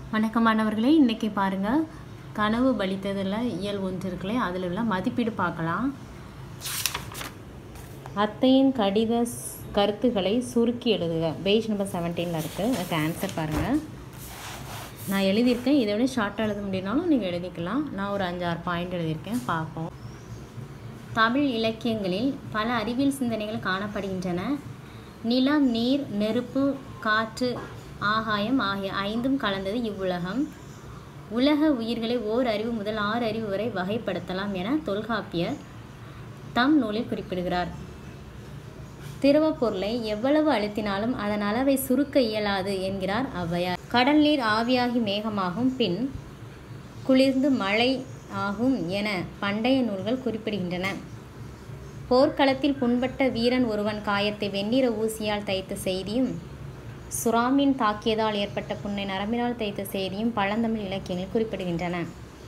வணக்கம் மாணவர்களே இன்றைக்கி பாருங்கள் கனவு பலித்ததில் இயல் ஒன்று இருக்குல்ல அதில் உள்ள மதிப்பீடு பார்க்கலாம் அத்தையின் கடித ஸ்- கருத்துக்களை சுருக்கி எழுதுக பேஜ் நம்பர் செவன்டீனில் இருக்குது அதுக்கு ஆன்சர் பாருங்கள் நான் எழுதியிருக்கேன் இதை விட ஷார்ட்டாக எழுத முடியும்னாலும் நீங்கள் எழுதிக்கலாம் நான் ஒரு அஞ்சாறு பாயிண்ட் எழுதியிருக்கேன் பார்ப்போம் தமிழ் இலக்கியங்களில் பல அறிவியல் சிந்தனைகள் காணப்படுகின்றன நிலம் நீர் நெருப்பு காற்று ஆகாயம் ஆகிய ஐந்தும் கலந்தது இவ்வுலகம் உலக உயிர்களை ஓர் அறிவு முதல் ஆறு அறிவு வரை வகைப்படுத்தலாம் என தொல்காப்பியர் தம் நூலில் குறிப்பிடுகிறார் திரவப் பொருளை எவ்வளவு அழுத்தினாலும் அதன் அளவை சுருக்க இயலாது என்கிறார் ஔவையார் கடல் நீர் ஆவியாகி மேகமாகும் பின் குளிர்ந்து மழை ஆகும் என பண்டைய நூல்கள் குறிப்பிடுகின்றன போர்க்களத்தில் புண்பட்ட வீரன் ஒருவன் காயத்தை வெண்ணிற ஊசியால் தைத்த செய்தியும் சுறாமீன் தாக்கியதால் ஏற்பட்ட புண்ணை நரம்பினால் தைத்த செய்தியும் பழந்தமிழ் இலக்கியங்கள் குறிப்பிடுகின்றன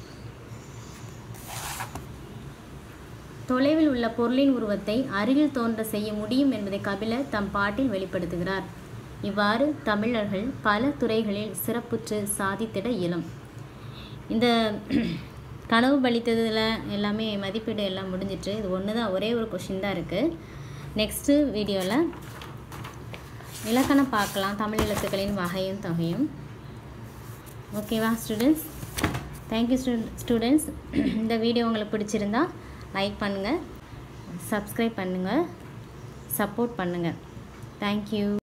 தொலைவில் உள்ள பொருளின் உருவத்தை அருகில் தோன்ற செய்ய முடியும் என்பதை கபிலர் தம் பாட்டில் வெளிப்படுத்துகிறார் இவ்வாறு தமிழர்கள் பல துறைகளில் சிறப்புற்று சாதித்திட இயலும் இந்த கனவு பலித்ததில் எல்லாமே மதிப்பீடு எல்லாம் முடிஞ்சிட்டு இது ஒன்று தான் ஒரே ஒரு கொஷின் தான் இருக்குது நெக்ஸ்ட்டு வீடியோவில் இலக்கணம் பார்க்கலாம் தமிழ் எழுத்துக்களின் வகையும் தொகையும் ஓகேவா ஸ்டூடெண்ட்ஸ் தேங்க்யூ ஸ்டூ ஸ்டூடெண்ட்ஸ் இந்த வீடியோ உங்களுக்கு பிடிச்சிருந்தா லைக் பண்ணுங்கள் சப்ஸ்கிரைப் பண்ணுங்கள் சப்போர்ட் பண்ணுங்கள் தேங்க்யூ